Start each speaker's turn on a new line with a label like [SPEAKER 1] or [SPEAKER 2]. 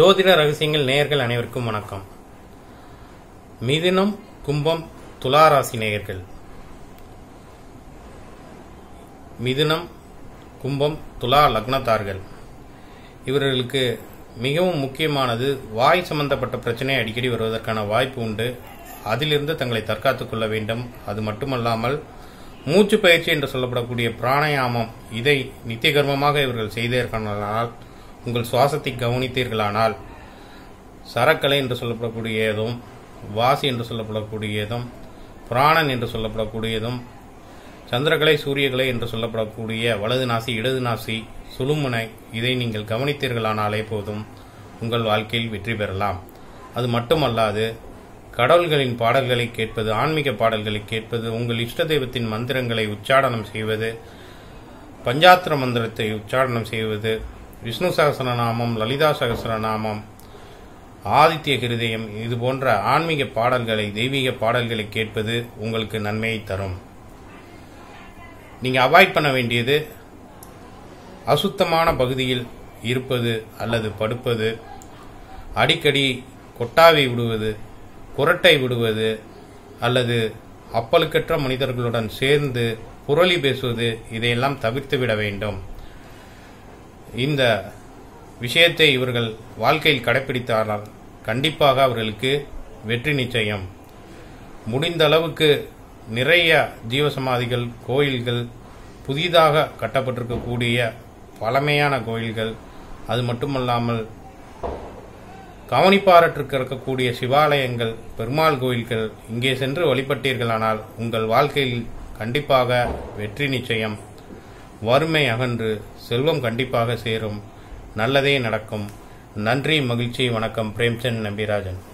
[SPEAKER 1] ஜோதிட ரகசியங்கள் நேயர்கள் அனைவருக்கும் வணக்கம் மிதுனம் கும்பம் துலா ராசி நேயர்கள் மிதுனம் கும்பம் துலா லக்னத்தார்கள் இவர்களுக்கு மிகவும் முக்கியமானது வாய் சம்பந்தப்பட்ட பிரச்சனை அடிக்கடி வருவதற்கான வாய்ப்பு உண்டு அதிலிருந்து தங்களை தற்காத்துக் கொள்ள வேண்டும் அது மட்டுமல்லாமல் மூச்சு பயிற்சி என்று சொல்லப்படக்கூடிய பிராணாயாமம் இதை நித்திய கர்மமாக இவர்கள் செய்தீர்களானால் உங்கள் சுவாசத்தை கவனித்தீர்களானால் சரக்கலை என்று சொல்லப்படக்கூடியதும் வாசி என்று சொல்லப்படக்கூடியதும் பிராணன் என்று சொல்லப்படக்கூடியதும் சந்திரகலை சூரியகலை என்று சொல்லப்படக்கூடிய வலது நாசி இடது நாசி சுழுமுனை இதை நீங்கள் கவனித்தீர்களானாலே போதும் உங்கள் வாழ்க்கையில் வெற்றி பெறலாம் அது மட்டுமல்லாது கடவுள்களின் பாடல்களை கேட்பது ஆன்மீக பாடல்களை கேட்பது உங்கள் இஷ்ட தெய்வத்தின் மந்திரங்களை உச்சாடனம் செய்வது பஞ்சாத்திர மந்திரத்தை உச்சாடனம் செய்வது விஷ்ணு சகசரநாமம் லலிதா சகசரநாமம் ஆதித்ய ஹிருதயம் இது போன்ற ஆன்மீக பாடல்களை தெய்வீக பாடல்களை கேட்பது உங்களுக்கு நன்மையை தரும் நீங்க அவாய்ட் பண்ண வேண்டியது அசுத்தமான பகுதியில் இருப்பது அல்லது படுப்பது அடிக்கடி கொட்டாவி விடுவது குரட்டை விடுவது அல்லது அப்பலுக்கற்ற மனிதர்களுடன் சேர்ந்து புரளி பேசுவது இதையெல்லாம் தவிர்த்து விட வேண்டும் இந்த விஷயத்தை இவர்கள் வாழ்க்கையில் கடைபிடித்தால் கண்டிப்பாக அவர்களுக்கு வெற்றி நிச்சயம் முடிந்த அளவுக்கு நிறைய ஜீவசமாதிகள் கோயில்கள் புதிதாக கட்டப்பட்டிருக்கக்கூடிய பழமையான கோயில்கள் அது மட்டுமல்லாமல் கவனிப்பாரற்றுக்கு இருக்கக்கூடிய சிவாலயங்கள் பெருமாள் கோயில்கள் இங்கே சென்று வழிபட்டீர்களானால் உங்கள் வாழ்க்கையில் கண்டிப்பாக வெற்றி நிச்சயம் வறுமை அகன்று செல்வம் கண்டிப்பாக சேரும் நல்லதே நடக்கும் நன்றி மகிழ்ச்சி வணக்கம் பிரேம்சந்த் நம்பிராஜன்